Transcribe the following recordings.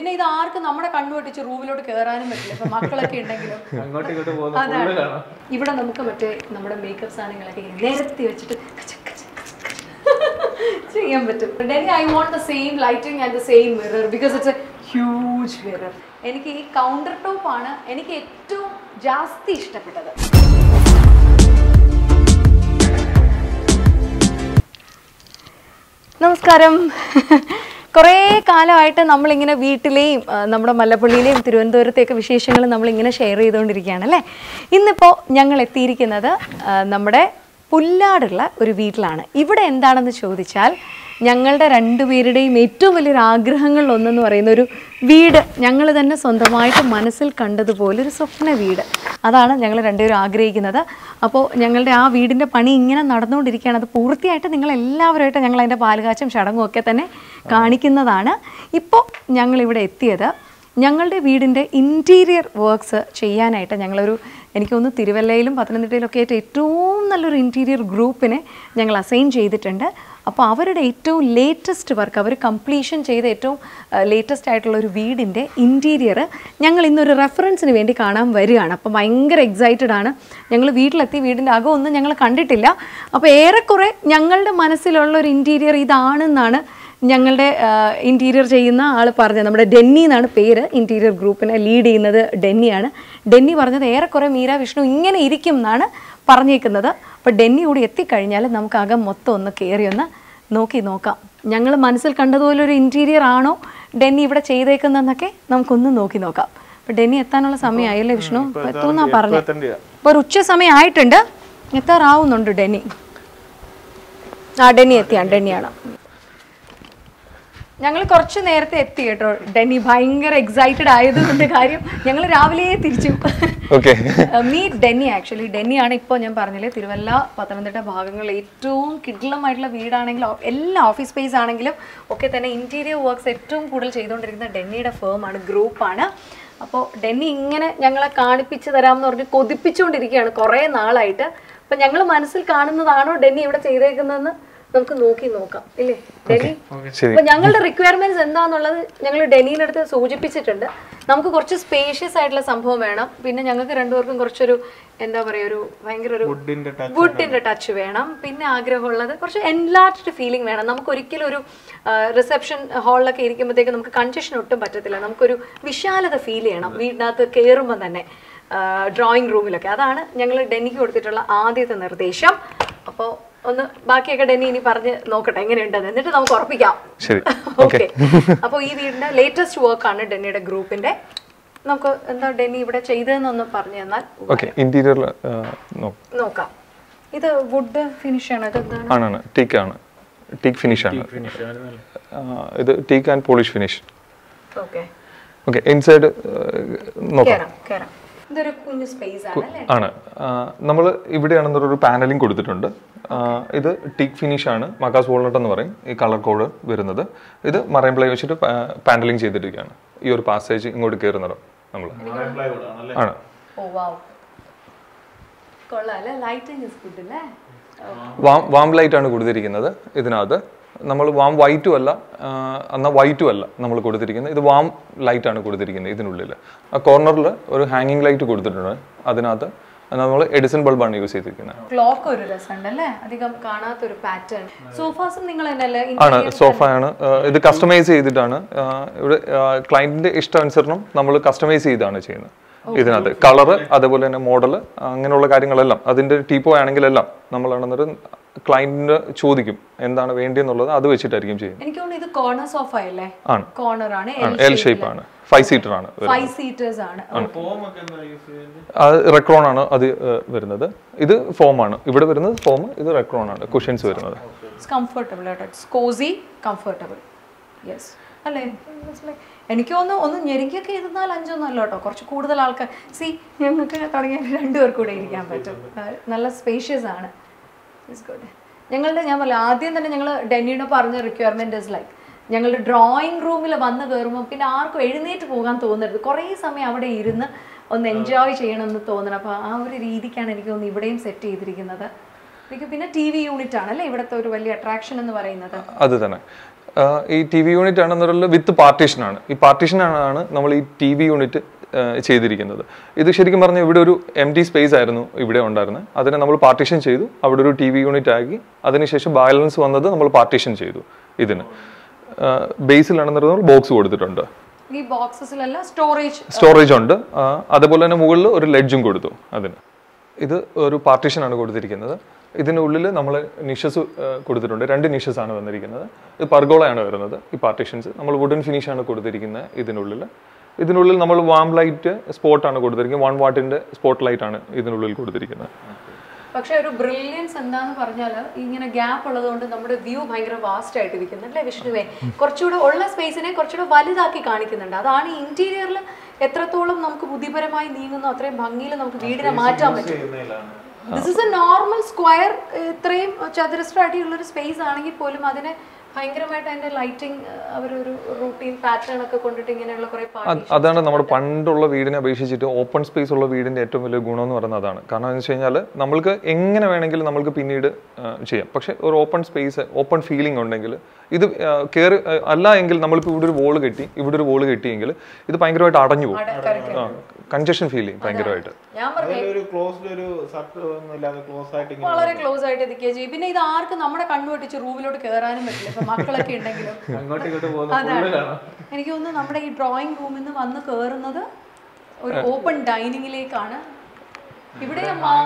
പിന്നെ ഇത് ആർക്കും നമ്മുടെ കണ്ണു വെട്ടിച്ച് റൂമിലോട്ട് കയറാനും പറ്റില്ല ഇപ്പൊ മക്കളൊക്കെ ഉണ്ടെങ്കിലും അങ്ങോട്ടും ഇങ്ങോട്ടും പോകുന്ന അതാണ് full കാണാം ഇവിടെ നമുക്ക് മറ്റേ നമ്മുടെ മേക്കപ്പ് സാധനങ്ങളൊക്കെ ഇങ്ങനെ നിരത്തി വെച്ചിട്ട് കച്ച കച്ച കച്ച ചെയ്യാൻ പറ്റും Denny I want the same lighting and the same mirror because it's a huge mirror എനിക്ക് ഈ കൗണ്ടർ ടോപ്പ് ആണ് എനിക്ക് ഏറ്റവും ജാസ്തി ഇഷ്ടപ്പെട്ടത് നമസ്കാരം കുറേ കാലമായിട്ട് നമ്മളിങ്ങനെ വീട്ടിലെയും ആ, നമ്മുടെ മല്ലപ്പള്ളിയിലെയും തിരുവനന്തപുരത്തെയൊക്കെ വിശേഷങ്ങൾ നമ്മളിങ്ങനെ ഷെയർ ചെയ്തുകൊണ്ടിരിക്കുകയാണ് അല്ലേ ഇന്നിപ്പോൾ ഞങ്ങൾ എത്തിയിരിക്കുന്നത് ആ, നമ്മുടെ പുല്ലാടുള്ള ഒരു വീട്ടിലാണ് ഇവിടെ എന്താണെന്ന് ചോദിച്ചാൽ ഞങ്ങളുടെ രണ്ടുപേരുടെയും ഏറ്റവും വലിയൊരു ആഗ്രഹങ്ങളിൽ ഒന്നെന്ന് പറയുന്ന ഒരു വീട് ഞങ്ങൾ തന്നെ സ്വന്തമായിട്ട് മനസ്സിൽ കണ്ടതുപോലെ ഒരു സ്വപ്ന വീട് അതാണ് ഞങ്ങൾ രണ്ടുപേരും ആഗ്രഹിക്കുന്നത് അപ്പോൾ ഞങ്ങളുടെ ആ വീടിൻ്റെ പണി ഇങ്ങനെ നടന്നുകൊണ്ടിരിക്കുകയാണ് അത് പൂർത്തിയായിട്ട് നിങ്ങൾ എല്ലാവരുമായിട്ട് ഞങ്ങൾ അതിൻ്റെ പാലുകാച്ചും ചടങ്ങും ഒക്കെ തന്നെ കാണിക്കുന്നതാണ് ഇപ്പോൾ ഞങ്ങളിവിടെ എത്തിയത് ഞങ്ങളുടെ വീടിൻ്റെ ഇൻറ്റീരിയർ വർക്ക്സ് ചെയ്യാനായിട്ട് ഞങ്ങളൊരു എനിക്ക് തോന്നുന്നു തിരുവല്ലയിലും പത്തനംതിട്ടയിലും ഒക്കെ ആയിട്ട് ഏറ്റവും നല്ലൊരു ഇൻറ്റീരിയർ ഗ്രൂപ്പിനെ ഞങ്ങൾ അസൈൻ ചെയ്തിട്ടുണ്ട് അപ്പോൾ അവരുടെ ഏറ്റവും ലേറ്റസ്റ്റ് വർക്ക് അവർ കംപ്ലീഷൻ ചെയ്ത ഏറ്റവും ലേറ്റസ്റ്റ് ആയിട്ടുള്ള ഒരു വീടിൻ്റെ ഇൻറ്റീരിയർ ഞങ്ങൾ ഇന്നൊരു റെഫറൻസിന് വേണ്ടി കാണാൻ വരികയാണ് അപ്പോൾ ഭയങ്കര എക്സൈറ്റഡ് ആണ് ഞങ്ങൾ വീട്ടിലെത്തി വീടിൻ്റെ അകമൊന്നും ഞങ്ങൾ കണ്ടിട്ടില്ല അപ്പോൾ ഏറെക്കുറെ ഞങ്ങളുടെ മനസ്സിലുള്ള ഒരു ഇൻറ്റീരിയർ ഇതാണെന്നാണ് ഞങ്ങളുടെ ഇൻറ്റീരിയർ ചെയ്യുന്ന ആൾ പറഞ്ഞത് നമ്മുടെ ഡെന്നി എന്നാണ് പേര് ഇൻറ്റീരിയർ ഗ്രൂപ്പിനെ ലീഡ് ചെയ്യുന്നത് ഡെന്നിയാണ് ഡെന്നി പറഞ്ഞത് ഏറെക്കുറെ മീര വിഷ്ണു ഇങ്ങനെ ഇരിക്കും എന്നാണ് പറഞ്ഞേക്കുന്നത് അപ്പോൾ ഡെന്നി കൂടി എത്തിക്കഴിഞ്ഞാൽ നമുക്ക് അകം മൊത്തം ഒന്ന് കയറി ഒന്ന് നോക്കി നോക്കാം ഞങ്ങൾ മനസ്സിൽ കണ്ടതുപോലെ ഒരു ഇൻറ്റീരിയർ ആണോ ഡെന്നി ഇവിടെ ചെയ്തേക്കുന്നതെന്നൊക്കെ നമുക്കൊന്ന് നോക്കി നോക്കാം അപ്പോൾ ഡെന്നി എത്താനുള്ള സമയമായല്ലേ വിഷ്ണു എത്തുമെന്നാ പറഞ്ഞത് ഇപ്പോൾ ഒരു ഉച്ച സമയം ആയിട്ടുണ്ട് എത്താറാവുന്നുണ്ട് ഡെന്നി ആ ഡെന്നി എത്തിയാണ് ഡെന്നിയാണ് ഞങ്ങൾ കുറച്ച് നേരത്തെ എത്തി കേട്ടോ ഡെന്നി ഭയങ്കര എക്സൈറ്റഡ് ആയതുകൊണ്ട് കാര്യം ഞങ്ങൾ രാവിലെ തിരിച്ചു ഓക്കെ മീറ്റ് ഡെന്നി ആക്ച്വലി ഡെന്നിയാണ് ഇപ്പോൾ ഞാൻ പറഞ്ഞില്ലേ തിരുവല്ല പത്തനംതിട്ട ഭാഗങ്ങളിൽ ഏറ്റവും കിഡിലമായിട്ടുള്ള വീടാണെങ്കിലും ഓ- എല്ലാ ഓഫീസ് സ്പേസ് ആണെങ്കിലും ഒക്കെ തന്നെ ഇൻറ്റീരിയർ വർക്ക്സ് ഏറ്റവും കൂടുതൽ ചെയ്തുകൊണ്ടിരിക്കുന്ന ഡെന്നിയുടെ ഫേമാണ് ഗ്രൂപ്പാണ് അപ്പോൾ ഡെന്നി ഇങ്ങനെ ഞങ്ങളെ കാണിപ്പിച്ച് തരാമെന്ന് പറഞ്ഞ് കൊതിപ്പിച്ചുകൊണ്ടിരിക്കുകയാണ് കുറേ നാളായിട്ട് അപ്പം ഞങ്ങൾ മനസ്സിൽ കാണുന്നതാണോ ഡെന്നി ഇവിടെ ചെയ്തേക്കുന്നതെന്ന് നമുക്ക് നോക്കി നോക്കാം ഇല്ലേ ഡെന്നി ശരി അപ്പൊ ഞങ്ങളുടെ റിക്വയർമെന്റ്സ് എന്താന്നുള്ളത് ഞങ്ങൾ ഡെനീൻ്റെ അടുത്ത് സൂചിപ്പിച്ചിട്ടുണ്ട് നമുക്ക് കുറച്ച് സ്പേഷ്യസ് ആയിട്ടുള്ള സംഭവം വേണം പിന്നെ ഞങ്ങൾക്ക് രണ്ടുപേർക്കും കുറച്ചൊരു എന്താ പറയുക ഒരു ഭയങ്കര ഒരു വുഡിന്റെ ടച്ച് വുഡിന്റെ ടച്ച് വേണം പിന്നെ ആഗ്രഹമുള്ളത് കുറച്ച് എൻലാർജ്ഡ് ഫീലിംഗ് വേണം നമുക്ക് ഒരിക്കലും ഒരു റിസപ്ഷൻ ഹാളിലൊക്കെ ഇരിക്കുമ്പോഴത്തേക്ക് നമുക്ക് കൺജഷൻ ഒട്ടും പറ്റത്തില്ല നമുക്കൊരു വിശാലത ഫീൽ ചെയ്യണം വീടിനകത്ത് കയറുമ്പോൾ തന്നെ ഡ്രോയിങ് റൂമിലൊക്കെ അതാണ് ഞങ്ങൾ ഡെന്നിക്ക് കൊടുത്തിട്ടുള്ള ആദ്യത്തെ നിർദ്ദേശം അപ്പോൾ ഒന്ന് ബാക്കിയൊക്കെ ഡെന്നി ഇനി പറഞ്ഞ് നോക്കട്ടെ എങ്ങനെയുണ്ടെന്ന് എന്നിട്ട് നമുക്ക് ഉറപ്പിക്കാം ശരി ഓക്കെ അപ്പോൾ ഈ വീടിന്റെ ലേറ്റസ്റ്റ് വർക്കാണ് ഡെന്നിയുടെ ഗ്രൂപ്പിന്റെ നമുക്ക് എന്താ ഡെന്നി ഇവിടെ ചെയ്തതെന്നൊന്ന് പറഞ്ഞു തന്നാൽ ഓക്കെ ഇന്റീരിയർ നോക്കാം ഇത് വുഡ് ഫിനിഷ് ആണ് ഇത് എന്താണ് ആണാണ് ടീക്ക് ആണ് ടീക്ക് ഫിനിഷ് ആണ് ആ, ഇത് teak and polish finish okay okay inside നോക്കാം കേറാം കേറാം ഇതൊരു കുഞ്ഞു സ്പേസ് ആണ് അല്ലേ ആണ് നമ്മൾ ഇവിടെയാണെന്നൊരു പാനലിംഗ് കൊടുത്തിട്ടുണ്ട് ആ, ഇത് ടീക്ക് ഫിനിഷ് ആണ് മക്കാസ് വോൾനട്ട് എന്ന് പറയും ഈ കളർ കോഡ് വരുന്നത് ഇത് മറൈൻ പ്ലൈ വെച്ചിട്ട് പാനലിംഗ് ചെയ്തിരിക്കുകയാണ് ഈ ഒരു പാസേജ് ഇങ്ങോട്ട് കയറുന്നത് നമ്മൾ ആണ് ഓ വാവ് കൊള്ളാം അല്ലേ ലൈറ്റിംഗ് ഇസ് ഗുഡ് അല്ലേ വാം വാം ലൈറ്റ് ആണ് കൊടുത്തിരിക്കുന്നത് ഇതിനകത്ത് നമ്മൾ വാം വൈറ്റും അല്ല ആ, എന്നാൽ വൈറ്റും അല്ല നമ്മൾ കൊടുത്തിരിക്കുന്നത് ഇത് വാം ലൈറ്റ് ആണ് കൊടുത്തിരിക്കുന്നത് ഇതിനുള്ളിൽ ആ കോർണറിൽ ഒരു ഹാങ്ങിങ് ലൈറ്റ് കൊടുത്തിട്ടുണ്ട് അതിനകത്ത് നമ്മൾ എഡിസൺ ബൾബാണ് യൂസ് ചെയ്തിരിക്കുന്നത് ക്ലോക്ക് ഒരു രസമുണ്ട് അല്ലേ അധികം കാണാത്തൊരു പാറ്റേൺ സോഫാസും നിങ്ങൾ തന്നെയല്ലേ ആണ് സോഫ ആണ് ആ, ഇത് കസ്റ്റമൈസ് ചെയ്തിട്ടാണ് ആ, ഇവിടെ ക്ലയന്റിന്റെ ഇഷ്ടാനുസരണം നമ്മൾ കസ്റ്റമൈസ് ചെയ്താണ് ചെയ്യുന്നത് ഇതിനകത്ത് കളറ് അതേപോലെ തന്നെ മോഡൽ അങ്ങനെയുള്ള കാര്യങ്ങളെല്ലാം അതിന്റെ ടീപ്പോ ആണെങ്കിലെല്ലാം നമ്മളാണെന്നൊരു ക്ലയന്റിന് ചോദിക്കും എന്താണ് വേണ്ടിയെന്നുള്ളത് അത് വെച്ചിട്ടായിരിക്കും ചെയ്യുന്നത് എനിക്ക് തോന്നുന്നു ഇത് കോർണർ സോഫ അല്ലേ ആണ് കോർണർ ആണ് എൽ ഷേപ്പ് ആണ് ഫൈവ് സീറ്റർ ആണ് ഫൈവ് സീറ്റേഴ്സ് ആണ് ഫോം ഒക്കെ എന്താ യൂസ് ചെയ്യുന്നത് അത് റെക്രോൺ ആണ് അത് ഏ, വരുന്നത് ഇത് ഫോം ആണ് ഇവിടെ വരുന്നത് ഫോം ഇത് റെക്രോൺ ആണ് കുഷൻസ് വരുന്നത് ഇറ്റ്സ് കംഫർട്ടബിൾ കേട്ടോ ഇറ്റ്സ് കോസി കംഫർട്ടബിൾ യെസ് അല്ലേ It's like- എനിക്ക് തോന്നുന്നു ഒന്ന് ഞെരുക്കിയൊക്കെ ഇരുന്നാൽ അഞ്ചൊന്നും അല്ല കേട്ടോ കുറച്ച് കൂടുതൽ ആൾക്കാർ സി ഞങ്ങൾക്ക് തുടങ്ങിയ രണ്ടുപേർക്ക് കൂടെ ഇരിക്കാൻ പറ്റും ആ, നല്ല സ്പേഷ്യസ് ആണ് ഇറ്റ്സ് ഗുഡ് ഞങ്ങളുടെ ഞാൻ പറയാം ആദ്യം തന്നെ ഞങ്ങൾ ഡെന്നിയുടെ പറഞ്ഞ റിക്വയർമെൻറ്റ് ഇസ് ലൈക്ക് ഞങ്ങളുടെ ഡ്രോയിങ് റൂമിൽ വന്ന് കയറുമ്പോൾ പിന്നെ ആർക്കും എഴുന്നേറ്റ് പോകാൻ തോന്നരുത് കുറേ സമയം അവിടെ ഇരുന്ന് ഒന്ന് എൻജോയ് ചെയ്യണമെന്ന് തോന്നണം അപ്പോൾ ആ ഒരു രീതിക്കാണ് എനിക്ക് തോന്നുന്നു ഇവിടെയും സെറ്റ് ചെയ്തിരിക്കുന്നത് എനിക്ക് പിന്നെ ടി വി യൂണിറ്റ് ആണ് അല്ലേ ഇവിടുത്തെ ഒരു വലിയ അട്രാക്ഷൻ എന്ന് പറയുന്നത് അത് തന്നെ ഈ ടി വി യൂണിറ്റ് ആണെന്നുള്ള വിത്ത് പാർട്ടീഷൻ ആണ് ഈ പാർട്ടീഷൻ ആണ് നമ്മൾ ഈ ടി വി യൂണിറ്റ് ചെയ്തിരിക്കുന്നത് ഇത് ശരിക്കും പറഞ്ഞാൽ ഇവിടെ ഒരു എം ടി സ്പേസ് ആയിരുന്നു ഇവിടെ ഉണ്ടായിരുന്നത് അതിനെ നമ്മൾ പാർട്ടീഷൻ ചെയ്തു അവിടെ ഒരു ടി വി യൂണിറ്റ് ആക്കി അതിനുശേഷം ബാലൻസ് വന്നത് നമ്മൾ പാർട്ടീഷൻ ചെയ്തു ഇതിന് ബേസിലാണെന്നുള്ളത് ബോക്സ് കൊടുത്തിട്ടുണ്ട് ഈ ബോക്സസിലെല്ലാം സ്റ്റോറേജ് സ്റ്റോറേജ് ഉണ്ട് ആ, അതുപോലെ തന്നെ മുകളിൽ ഒരു ലെഡ്ജും കൊടുത്തു അതിന് ഇത് ഒരു പാർട്ടീഷൻ ആണ് കൊടുത്തിരിക്കുന്നത് ഇതിനുള്ളിൽ നമ്മൾ നിഷസ് കൊടുത്തിട്ടുണ്ട് രണ്ട് നിഷസ് ആണ് വന്നിരിക്കുന്നത് ഇത് പർഗോളയാണ് വരുന്നത് ഈ പാർട്ടീഷൻസ് നമ്മൾ വുഡൻ ഫിനിഷ് ആണ് കൊടുത്തിരിക്കുന്നത് ഇതിനുള്ളിൽ ഇതിനുള്ളിൽ നമ്മൾ വാം ലൈറ്റ് സ്പോട്ട് ആണ് കൊടുത്തിരിക്കുന്നത് വൺ വാട്ടിന്റെ സ്പോട്ട് ലൈറ്റ് ആണ് ഇതിനുള്ളിൽ കൊടുത്തിരിക്കുന്നത് പക്ഷെ ഒരു ബ്രില്യൻസ് എന്താന്ന് പറഞ്ഞാൽ ഇങ്ങനെ ഗ്യാപ്പ് ഉള്ളതുകൊണ്ട് നമ്മുടെ വ്യൂ ഭയങ്കര വാസ്റ്റ് ആയിട്ട് ഇരിക്കുന്നു അല്ലേ വിഷ്ണുവേ കുറച്ചുകൂടെ ഉള്ള സ്പേസിനെ കുറച്ചുകൂടെ വലുതാക്കി കാണിക്കുന്നുണ്ട് അതാണ് ഇന്റീരിയറിൽ എത്രത്തോളം നമുക്ക് ബുദ്ധിപരമായി നീങ്ങുന്നു അത്രയും ഭംഗിയിൽ നമുക്ക് വീടിനെ മാറ്റാൻ പറ്റും ചെയ്യുന്നതിലാണ് this is a normal square ഇത്രയും ചതുരശ്രാടിയുള്ള ഒരു സ്പേസ് ആണെങ്കിൽ പോലും അതിനെ ഭയങ്കരമായിട്ട് അതിന്റെ ലൈറ്റിംഗ് അവരൊരു റൂട്ടീൻ പാറ്റേൺ ഒക്കെ കൊണ്ടിട്ട് ഇങ്ങനെയുള്ള കുറെ അത് അതാണ് നമ്മുടെ പണ്ടുള്ള വീടിനെ അപേക്ഷിച്ചിട്ട് ഓപ്പൺ സ്പേസ് ഉള്ള വീടിന്റെ ഏറ്റവും വലിയ ഗുണം എന്ന് പറയുന്നത് അതാണ് കാരണം എന്ന് വെച്ച് കഴിഞ്ഞാൽ നമ്മൾക്ക് എങ്ങനെ വേണമെങ്കിലും നമ്മൾക്ക് പിന്നീട് ആ, ചെയ്യാം പക്ഷെ ഒരു ഓപ്പൺ സ്പേസ് ഓപ്പൺ ഫീലിംഗ് ഉണ്ടെങ്കിൽ ഇത് കയറി അല്ല എങ്കിൽ നമ്മളിപ്പോൾ ഇവിടെ ഒരു വോള് കെട്ടി ഇവിടെ ഒരു വോള് കെട്ടിയെങ്കിൽ ഇത് ഭയങ്കരമായിട്ട് അടഞ്ഞു പോകും കൺജഷൻ ഫീൽ ചെയ്യും ഭയങ്കരമായിട്ട് ഞാൻ പറഞ്ഞു അതിലൊരു ക്ലോസ്ഡ് ഒരു സർക്കിൾ ഒന്നും ഇല്ലാതെ ക്ലോസ് ആയിട്ട് ഇങ്ങനെ വളരെ ക്ലോസ് ആയിട്ട് നിൽക്കുകയും ചെയ്യും പിന്നെ ഇത് ആർക്കും നമ്മുടെ കണ്ണു വെട്ടിച്ച് റൂമിലോട്ട് കയറാനും പറ്റില്ല ഇപ്പൊ മക്കളൊക്കെ ഉണ്ടെങ്കിലും അങ്ങോട്ടും ഇങ്ങോട്ടും പോകുന്ന അതാണ് എനിക്ക് തോന്നുന്നു നമ്മുടെ ഈ ഡ്രോയിങ് റൂമിൽ നിന്ന് വന്ന് കയറുന്നത് ഒരു ഓപ്പൺ ഡൈനിങ്ങിലേക്കാണ് ഇവിടെ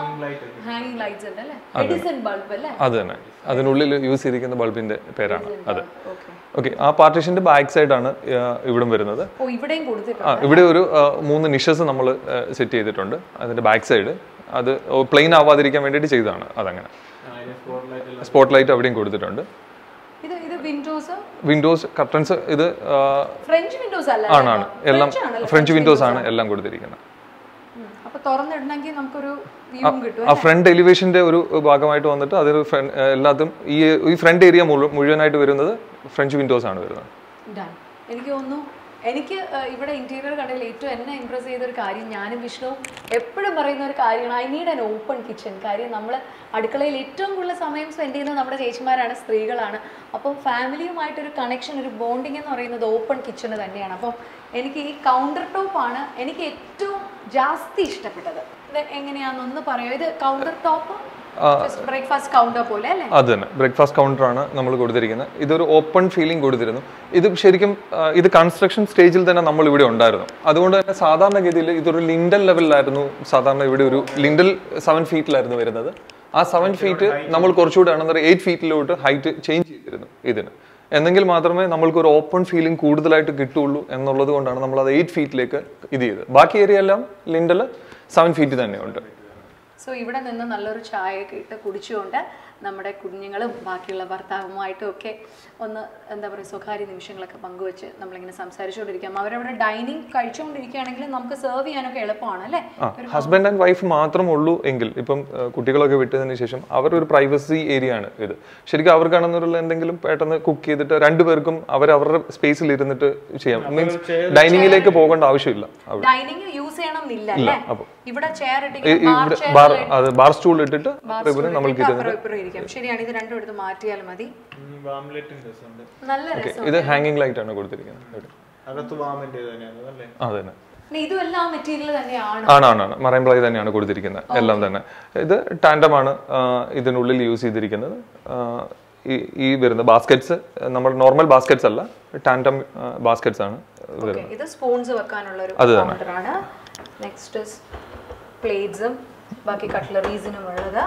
ഹാങ്ങിങ് ലൈറ്റ്സ് ഉണ്ട് അല്ലേ എഡിസൺ ബൾബ് അല്ലേ അത് തന്നെ അതിനുള്ളിൽ യൂസ് ചെയ്തിരിക്കുന്ന ബൾബിന്റെ പേരാണ് അത് ഓക്കെ ഓക്കെ ആ പാർട്ടീഷന്റെ ബാക്ക് സൈഡാണ് ഇവിടം വരുന്നത് ഓ ഇവിടെയും കൊടുത്തിട്ടുണ്ട് ആ ഇവിടെ ഒരു ആ, മൂന്ന് നിഷസ് നമ്മൾ സെറ്റ് ചെയ്തിട്ടുണ്ട് അതിന്റെ ബാക്ക് സൈഡ് അത് പ്ലെയിൻ ആവാതിരിക്കാൻ വേണ്ടിയിട്ട് ചെയ്തതാണ് അതങ്ങനെ സ്പോട്ട് ലൈറ്റ് സ്പോട്ട് ലൈറ്റ് അവിടെയും കൊടുത്തിട്ടുണ്ട് ഇത് ഇത് വിൻഡോസ് വിൻഡോസ് കർട്ടൻസ് ഇത് ആ, ഫ്രഞ്ച് വിൻഡോസ് അല്ല ആണ് ആണ് എല്ലാം ഫ്രഞ്ച് വിൻഡോസ് ആണ് എല്ലാം കൊടുത്തിരിക്കുന്നത് ഉം. അപ്പൊ തുറന്നിടണമെങ്കിൽ നമുക്കൊരു വ്യൂ കിട്ടും ആ ഫ്രണ്ട് എലിവേഷന്റെ ഒരു ഭാഗമായിട്ട് വന്നിട്ട് അതൊരു ഫ്രണ്ട് എല്ലാത്തും ഈ ഈ ഫ്രണ്ട് ഏരിയ മുഴുവനായിട്ട് വരുന്നത് ഫ്രഞ്ച് വിൻഡോസ് ആണ് വരുന്നത് Done. എനിക്ക് തോന്നുന്നു എനിക്ക് ഏഹ്, ഇവിടെ ഇന്റീരിയർ കണ്ടതിൽ ഏറ്റവും എന്നെ ഇമ്പ്രസ് ചെയ്ത ഒരു കാര്യം ഞാനും വിഷ്ണുവും എപ്പോഴും പറയുന്ന ഒരു കാര്യമാണ് I need an open kitchen കാര്യം നമ്മൾ അടുക്കളയിൽ ഏറ്റവും കൂടുതൽ സമയം സ്പെൻഡ് ചെയ്യുന്നത് നമ്മുടെ ചേച്ചിമാരാണ് സ്ത്രീകളാണ് അപ്പം ഫാമിലിയുമായിട്ടൊരു കണക്ഷൻ ഒരു ബോണ്ടിങ് എന്ന് പറയുന്നത് ഓപ്പൺ കിച്ചണ് തന്നെയാണ് അപ്പം എനിക്ക് ഈ കൗണ്ടർ ടോപ്പ് ആണ് എനിക്ക് ഏറ്റവും ജാസ്തി ഇഷ്ടപ്പെട്ടത് ഇത് എങ്ങനെയാണെന്നൊന്ന് പറയാം ഇത് കൗണ്ടർ ടോപ്പ് ബ്രേക്ക്ഫാസ്റ്റ് കൗണ്ടർ പോലെ അല്ലേ അത് തന്നെ ബ്രേക്ക്ഫാസ്റ്റ് കൗണ്ടറാണ് നമ്മൾ കൊടുത്തിരിക്കുന്നത് ഇതൊരു ഓപ്പൺ ഫീലിംഗ് കൊടുത്തിരുന്നു ഇത് ശരിക്കും ആ, ഇത് കൺസ്ട്രക്ഷൻ സ്റ്റേജിൽ തന്നെ നമ്മൾ ഇവിടെ ഉണ്ടായിരുന്നു അതുകൊണ്ട് തന്നെ സാധാരണഗതിയിൽ ഇതൊരു ലിൻഡൽ ലെവലിലായിരുന്നു സാധാരണ ഇവിടെ ഒരു ലിൻഡൽ സെവൻ ഫീറ്റിലായിരുന്നു വരുന്നത് ആ സെവൻ ഫീറ്റ് നമ്മൾ കുറച്ചുകൂടെ ആണെന്നൊരു എയ്റ്റ് ഫീറ്റിലോട്ട് ഹൈറ്റ് ചേഞ്ച് ചെയ്തിരുന്നു ഇതിന് എന്നെങ്കിൽ മാത്രമേ നമ്മൾക്ക് ഒരു ഓപ്പൺ ഫീലിംഗ് കൂടുതലായിട്ട് കിട്ടുള്ളൂ എന്നുള്ളത് കൊണ്ടാണ് നമ്മൾ അത് എയ്റ്റ് ഫീറ്റിലേക്ക് ഇത് ചെയ്തത് ബാക്കി ഏരിയ എല്ലാം ലിൻഡൽ സെവൻ ഫീറ്റ് തന്നെയുണ്ട് സോ ഇവിടെ നിന്ന് നല്ലൊരു ചായയൊക്കെ ഇട്ട് കുടിച്ചുകൊണ്ട് നമ്മുടെ കുഞ്ഞുങ്ങളും ബാക്കിയുള്ള ഭർത്താവുമായിട്ടും ഒക്കെ ഒന്ന് എന്താ പറയുക സ്വകാര്യ നിമിഷങ്ങളൊക്കെ പങ്കുവെച്ച് നമ്മളിങ്ങനെ സംസാരിച്ചുകൊണ്ടിരിക്കാം അവരവിടെ ഡൈനിങ് കഴിച്ചുകൊണ്ടിരിക്കുകയാണെങ്കിൽ നമുക്ക് സെർവ് ചെയ്യാനൊക്കെ എളുപ്പമാണ് അല്ലേ ആ ഹസ്ബൻഡ് ആൻഡ് വൈഫ് മാത്രം ഉള്ളൂ എങ്കിൽ ഇപ്പം ആ, കുട്ടികളൊക്കെ വിട്ടതിന് ശേഷം അവരൊരു പ്രൈവസി ഏരിയ ആണ് ഇത് ശരിക്കും അവർക്കാണെന്നുള്ള എന്തെങ്കിലും പെട്ടെന്ന് കുക്ക് ചെയ്തിട്ട് രണ്ടുപേർക്കും അവർ അവരുടെ സ്പേസിൽ ഇരുന്നിട്ട് ചെയ്യാം മീൻസ് ഡൈനിങ്ങിലേക്ക് പോകേണ്ട ആവശ്യമില്ല അവിടെ ഡൈനിങ് യൂസ് ചെയ്യണം എന്നില്ല അല്ലേ അപ്പൊ ഇവിടെ ചെയർ ഈ- ഇട്ടിങ്ങനെ ഈ ഇവിടെ ബാർ അത് ബാർ സ്റ്റൂൾ ഇട്ടിട്ട് ഇവര് നമ്മൾക്ക് ഇരുന്ന് അപ്പുറം ഇപ്പുറം ഇരിക്കാം ശരിയാണ് ഇത് രണ്ടും എടുത്ത് മാറ്റിയാൽ മതി വാംലെറ്റും രസമുണ്ട് നല്ല രസം ഇത് ഹാങ്ങിങ് ലൈറ്റ് ആണ് കൊടുത്തിരിക്കുന്നത് ഇവിടെ. അകത്ത് വാമിന്റെ തന്നെയാണ് അല്ലേ ആ തന്നെ പിന്നെ ഇതും എല്ലാം മെറ്റീരിയൽ തന്നെയാണ് ആണ് ആണ് ആണ് മറൈൻ പ്ലൈ തന്നെയാണ് കൊടുത്തിരിക്കുന്നത് എല്ലാം തന്നെ ഇത് ടാൻഡമാണ് ഇതിനുള്ളിൽ യൂസ് ചെയ്തിരിക്കുന്നത് ആ, ഈ ഈ വരുന്ന ബാസ്ക്കറ്റ്സ് നമ്മൾ നോർമൽ ബാസ്ക്കറ്റ്സ് അല്ല ടാൻഡം ബാസ്ക്കറ്റ്സ് ആണ് ഓക്കെ ഇത് സ്പൂൺസ് വെക്കാനുള്ള ഒരു അത് തന്നെ. കൗണ്ടറാണ് നെക്സ്റ്റ് പ്ലേറ്റ്സും ബാക്കി കട്ട്ലറീസിനും ഉള്ളത്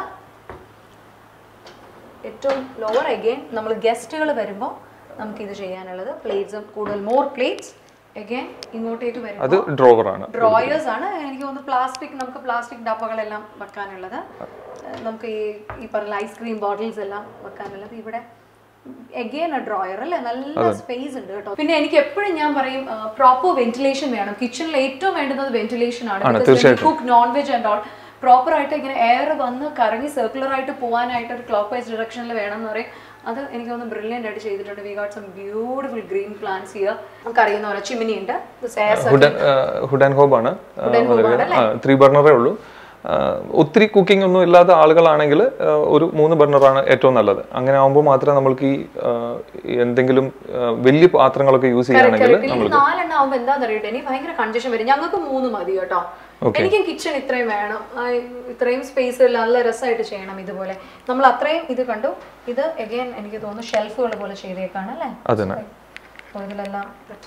ഏറ്റവും ലോവർ അഗെയിൻ നമ്മൾ ഗസ്റ്റുകൾ വരുമ്പോൾ നമുക്ക് ഇത് ചെയ്യാനുള്ളത് പ്ലേറ്റ്സും കൂടുതൽ മോർ പ്ലേറ്റ്സ് അഗെയിൻ ഇങ്ങോട്ടേക്ക് അത് വരുമ്പോൾ ഡ്രോവറാണ് ഡ്രോയേഴ്സ് ആണ് എനിക്ക് തോന്നുന്നു പ്ലാസ്റ്റിക് നമുക്ക് പ്ലാസ്റ്റിക് ഡബ്ബകളെല്ലാം വെക്കാനുള്ളത് ഏഹ് നമുക്ക് ഈ ഈ പറഞ്ഞ ഐസ്ക്രീം ബോട്ടിൽസ് എല്ലാം വെക്കാനുള്ളത് ഇവിടെ എഗെയിൻ എ ഡ്രോയർ അല്ലേ നല്ല സ്പേസ് ഉണ്ട് കേട്ടോ പിന്നെ എനിക്ക് എപ്പോഴും ഞാൻ പറയും പ്രോപ്പർ വെന്റിലേഷൻ വേണം കിച്ചണിൽ ഏറ്റവും വേണ്ടുന്നത് വെന്റിലേഷൻ ആണ് cook non veg and all proper ആയിട്ട് ഇങ്ങനെ എയർ വന്ന് കറങ്ങി സർക്കുലർ ആയിട്ട് പോകാനായിട്ട് ഒരു ക്ലോക്ക് വൈസ് ഡയറക്ഷനിൽ വേണം എന്ന് പറയും അത് എനിക്ക് തോന്നുന്നു ബ്രില്യൻ്റ് ആയിട്ട് ചെയ്തിട്ടുണ്ട് we got some beautiful green plants ചെയ്യുക നമുക്ക് അറിയുന്ന പോലെ ചിമിനി ഉണ്ട് ഹുഡ് ഹുഡ് ആൻഡ് ഹോബ് ആണ് ത്രീ ബർണറേ ഉള്ളൂ ആ, ഒത്തിരി കുക്കിംഗ് ഒന്നും ഇല്ലാത്ത ആളുകളാണെങ്കിൽ ആ, ഒരു മൂന്ന് ബർണറാണ് ഏറ്റവും നല്ലത് അങ്ങനെ ആകുമ്പോൾ മാത്രമേ നമ്മൾക്ക് ഈ ആ, ഈ എന്തെങ്കിലും ആ, വലിയ പാത്രങ്ങളൊക്കെ യൂസ് ചെയ്യുകയാണെങ്കിൽ ഇനി നാലെണ്ണം ആവുമ്പോ എന്താന്ന് അറിയട്ടെ എനിക്ക് ഭയങ്കര കൺജഷൻ വരും ഞങ്ങൾക്ക് മൂന്ന് മതി കേട്ടോ എനിക്കും കിച്ചൺ ഇത്രയും വേണം ആ, ഇത്രയും സ്പേസ് നല്ല രസമായിട്ട് ചെയ്യണം ഇതുപോലെ നമ്മൾ അത്രയും ഇത് കണ്ടു ഇത് എഗെയിൻ എനിക്ക് തോന്നുന്നു ഷെൽഫുകൾ പോലെ ചെയ്തേക്കാണ് അല്ലേ അതന്നെ അപ്പോൾ ഇതിലെല്ലാം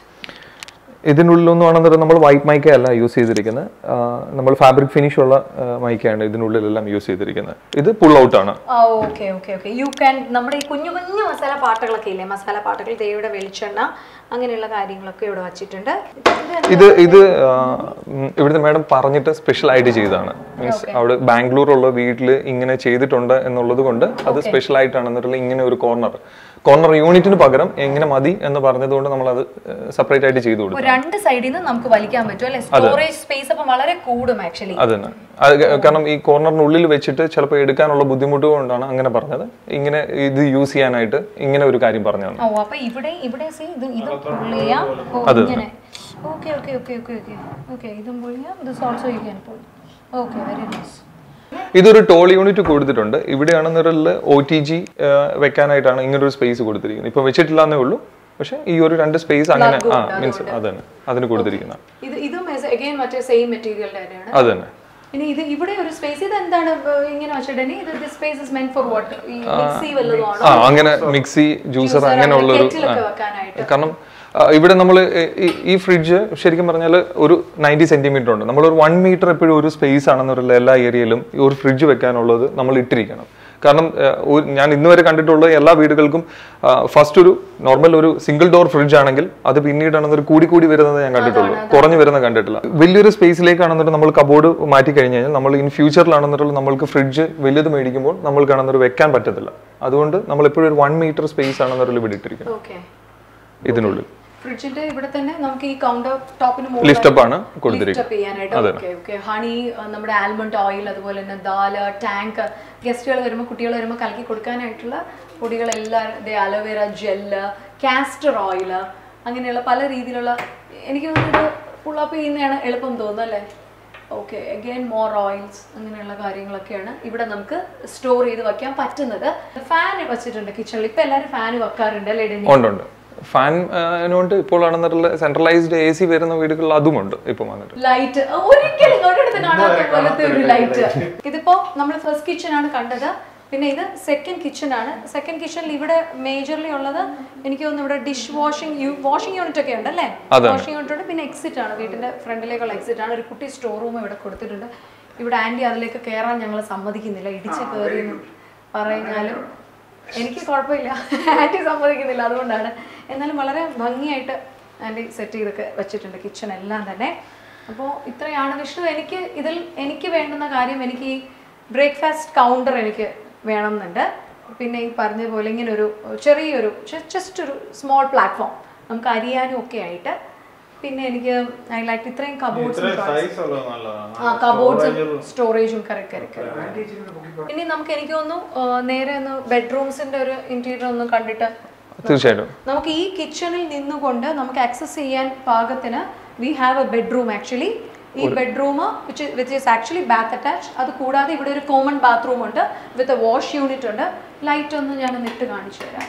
ഇതിനുള്ളിലൊന്നും ആണെന്നൊരു നമ്മൾ വൈറ്റ് മൈക്ക അല്ല യൂസ് ചെയ്തിരിക്കുന്നത് ആ, നമ്മൾ ഫാബ്രിക് ഫിനിഷ് ഉള്ള ആ, മൈക്കയാണ് ഇതിനുള്ളിലെല്ലാം യൂസ് ചെയ്തിരിക്കുന്നത് ഇത് പുൾ ഔട്ട് ആണ് ആ okay okay okay you can നമ്മുടെ ഈ കുഞ്ഞു കുഞ്ഞു മസാല പാട്ടുകളൊക്കെ ഇല്ലേ മസാല പാട്ടുകൾ ദേവിയുടെ വെളിച്ചെണ്ണ അങ്ങനെയുള്ള കാര്യങ്ങളൊക്കെ ഇവിടെ വച്ചിട്ടുണ്ട് ഇത് ഇത് ഇത് ആ, ഉം, ഇവിടുത്തെ മാഡം പറഞ്ഞിട്ട് സ്പെഷ്യൽ ആയിട്ട് ചെയ്തതാണ് മീൻസ് അവിടെ ബാംഗ്ലൂരുള്ള വീട്ടിൽ ഇങ്ങനെ ചെയ്തിട്ടുണ്ട് എന്നുള്ളത് കൊണ്ട് അത് സ്പെഷ്യൽ ആയിട്ടാണ് എന്നിട്ടുള്ള ഇങ്ങനെ ഒരു കോർണർ കോർണർ യൂണിറ്റിന് പകരം എങ്ങനെ മതി എന്ന് പറഞ്ഞതുകൊണ്ട് നമ്മൾ അത് സെപ്പറേറ്റ് ആയിട്ട് ചെയ്തു കൊടുക്കും ഒരു രണ്ട് സൈഡിൽ നിന്ന് നമുക്ക് വലിക്കാൻ പറ്റും അല്ലെ സ്റ്റോറേജ് സ്പേസ് അപ്പം വളരെ കൂടും ആക്ച്വലി അത് തന്നെ അത് ക- കാരണം ഈ കോർണറിനുള്ളിൽ വെച്ചിട്ട് ചിലപ്പോൾ എടുക്കാനുള്ള ബുദ്ധിമുട്ട് കൊണ്ടാണ് അങ്ങനെ പറഞ്ഞത് ഇങ്ങനെ ഇത് യൂസ് ചെയ്യാനായിട്ട് ഇങ്ങനെ ഒരു കാര്യം പറഞ്ഞതാണ് ഓ അപ്പൊ ഇവിടെ ഇവിടെ see, ഇത് ഇത് പുള്ളിയാ ഓ ഇങ്ങനെ okay okay okay okay okay okay ഇതും പുള്ളിയാ this also you can pull okay very nice ഇതൊരു ടോൾ യൂണിറ്റ് കൊടുത്തിട്ടുണ്ട് ഇവിടെയാണെന്നൊരു ഒ ടി ജി വെക്കാനായിട്ടാണ് ഇങ്ങനെ ഒരു സ്പേസ് കൊടുത്തിരിക്കുന്നത് ഇപ്പൊ വെച്ചിട്ടില്ല എന്നേ ഉള്ളൂ പക്ഷെ ഈ ഒരു രണ്ട് സ്പേസ് അങ്ങനെ ആ മീൻസ് അത് തന്നെ അതിന് കൊടുത്തിരിക്കുന്ന ഇത് ഇതും അഗൈൻ മറ്റേ സെയിം മെറ്റീരിയൽ തന്നെയാണ് അത് തന്നെ ഇനി ഇത് ഇവിടെ ഒരു സ്പേസ് ഇത് എന്താണ് ഇപ്പൊ ഇങ്ങനെ വെച്ചിട്ടുണ്ടെങ്കിൽ ഇത് space is meant for what ഈ മിക്സി വല്ലതും ആണോ ആ അങ്ങനെ മിക്സി ജ്യൂസർ അങ്ങനെയുള്ള ഒരു കെറ്റിലൊക്കെ വെക്കാനായിട്ട് കാരണം ആ, ഇവിടെ നമ്മൾ ഈ ഫ്രിഡ്ജ് ശരിക്കും പറഞ്ഞാൽ ഒരു നയൻറ്റി സെന്റിമീറ്റർ ഉണ്ട് നമ്മൾ ഒരു വൺ മീറ്റർ എപ്പോഴും ഒരു സ്പേസ് ആണെന്നുള്ള എല്ലാ ഏരിയയിലും ഈ ഒരു ഫ്രിഡ്ജ് വെക്കാനുള്ളത് നമ്മൾ ഇട്ടിരിക്കണം കാരണം ആ, ഒരു- ഞാൻ ഇന്ന് വരെ കണ്ടിട്ടുള്ള എല്ലാ വീടുകൾക്കും ഫസ്റ്റ് ഒരു നോർമൽ ഒരു സിംഗിൾ ഡോർ ഫ്രിഡ്ജ് ആണെങ്കിൽ അത് പിന്നീടാണെന്ന് ഒരു കൂടി കൂടി വരുന്നത് ഞാൻ കണ്ടിട്ടുള്ളൂ കുറഞ്ഞു വരുന്ന കണ്ടിട്ടില്ല വലിയൊരു സ്പേസിലേക്കാണെന്നിട്ട് നമ്മൾ കബോർഡ് മാറ്റി കഴിഞ്ഞ് കഴിഞ്ഞാൽ നമ്മൾ ഇൻ ഫ്യൂച്ചറിലാണെന്നിട്ടുള്ള നമ്മൾക്ക് ഫ്രിഡ്ജ് വലുത് മേടിക്കുമ്പോൾ നമ്മൾക്കാണെന്നൊരു വെക്കാൻ പറ്റത്തില്ല അതുകൊണ്ട് നമ്മൾ എപ്പോഴും ഒരു വൺ മീറ്റർ സ്പേസ് ആണെന്നൊരു ഇവിടെ ഇട്ടിരിക്കുന്നത് ഓക്കെ ഇതിനുള്ളിൽ ഫ്രിഡ്ജിന്റെ ഇവിടെ തന്നെ നമുക്ക് ഈ കൗണ്ടർ ടോപ്പിന് ലിഫ്റ്റ് അപ്പ് ആണ് കൊടുത്തിരിക്കുന്നത് ലിഫ്റ്റ് ചെയ്യാനായിട്ട് ഓക്കെ ഓക്കെ ഹണി നമ്മുടെ ആൽമണ്ട് ഓയിൽ അതുപോലെ തന്നെ ദാല് ടാങ്ക് ഗസ്റ്റുകൾ വരുമ്പോൾ കുട്ടികൾ വരുമ്പോൾ കലക്കി കൊടുക്കാനായിട്ടുള്ള പൊടികളെല്ലാം അലോവേര ജെല്ല് കാസ്റ്റർ ഓയിൽ അങ്ങനെയുള്ള പല രീതിയിലുള്ള എനിക്ക് തോന്നുന്നത് പുള്ളപ്പ് ചെയ്യുന്നതാണ് എളുപ്പം തോന്നുന്നു അല്ലേ ഓക്കെ അഗെയിൻ മോർ ഓയിൽസ് അങ്ങനെയുള്ള കാര്യങ്ങളൊക്കെയാണ് ഇവിടെ നമുക്ക് സ്റ്റോർ ചെയ്ത് വെക്കാൻ പറ്റുന്നത് ഫാൻ വെച്ചിട്ടുണ്ട് കിച്ചണിൽ ഇപ്പൊ എല്ലാവരും ഫാൻ വെക്കാറുണ്ട് അല്ലേ ഡെന്നി? ഉണ്ട് ഉണ്ട് ഫാൻ കൊണ്ട് ഇപ്പോൾ ആണെന്നുള്ള സെൻട്രലൈസ്ഡ് എ സി വരുന്ന വീടുകളിൽ അതുമുണ്ട് ഇപ്പം വന്നിട്ട് ലൈറ്റ് ഒരിക്കലും ഒരിടത്ത് കാണാത്ത പോലത്തെ ഒരു ലൈറ്റ് ഇതിപ്പോ നമ്മൾ ഫസ്റ്റ് കിച്ചൺ ആണ് കണ്ടത് പിന്നെ ഇത് സെക്കൻഡ് കിച്ചൺ ആണ് സെക്കൻഡ് കിച്ചണിൽ ഇവിടെ മേജർലി ഉള്ളത് എനിക്ക് തോന്നുന്നു ഇവിടെ ഡിഷ് വാഷിംഗ് വാഷിംഗ് യൂണിറ്റ് ഒക്കെ ഉണ്ട് അല്ലേ വാഷിംഗ് യൂണിറ്റ് ഉണ്ട് പിന്നെ എക്സിറ്റ് ആണ് വീട്ടിന്റെ ഫ്രണ്ടിലേക്കുള്ള എക്സിറ്റ് ആണ് ഒരു കുട്ടി സ്റ്റോർ റൂം ഇവിടെ കൊടുത്തിട്ടുണ്ട് ഇവിടെ ആന്റി അതിലേക്ക് കയറാൻ ഞങ്ങൾ സമ്മതിക്കുന്നില്ല ഇടിച്ച് കയറി എന്ന് പറഞ്ഞാലും എനിക്ക് കുഴപ്പമില്ല ആന്റി സമ്മതിക്കുന്നില്ല അതുകൊണ്ടാണ് എന്നാലും വളരെ ഭംഗിയായിട്ട് ആന്റി സെറ്റ് ചെയ്തൊക്കെ വെച്ചിട്ടുണ്ട് കിച്ചൺ എല്ലാം തന്നെ അപ്പോൾ ഇത്രയാണ് വിഷ്ണു എനിക്ക് ഇതിൽ എനിക്ക് വേണ്ടുന്ന കാര്യം എനിക്ക് ഈ ബ്രേക്ക്ഫാസ്റ്റ് കൗണ്ടർ എനിക്ക് വേണമെന്നുണ്ട് പിന്നെ ഈ പറഞ്ഞ പോലെ ഇങ്ങനെ ഒരു ചെറിയൊരു ജസ്റ്റ് ഒരു സ്മോൾ പ്ലാറ്റ്ഫോം നമുക്ക് അരിയാനും ഒക്കെ ആയിട്ട് പിന്നെ എനിക്ക് ഐ ലൈക്ക് ഇത്രയും കബോർഡ്സും സൈസ് ഉള്ളത് നല്ലതാണ് ആ കബോർഡ്സും സ്റ്റോറേജും കറക്റ്റ് കറക്റ്റ് ഇനി നമുക്ക് എനിക്ക് തോന്നുന്നു ആ, നേരെ ഒന്ന് ബെഡ്റൂംസിന്റെ ഒരു ഇന്റീരിയർ ഒന്ന് കണ്ടിട്ട് തീർച്ചയായിട്ടും നമുക്ക് ഈ കിച്ചണിൽ നിന്നുകൊണ്ട് നമുക്ക് ആക്സസ് ചെയ്യാൻ പാകത്തിന് we have a bedroom actually ഈ bedroom which which is actually bath attach അത് കൂടാതെ ഇവിടെ ഒരു കോമൺ ബാത്റൂം ഉണ്ട് വിത്ത് എ വാഷ് യൂണിറ്റ് ഉണ്ട് ലൈറ്റ് ഒന്ന് ഞാൻ ഇട്ട് കാണിച്ചു തരാം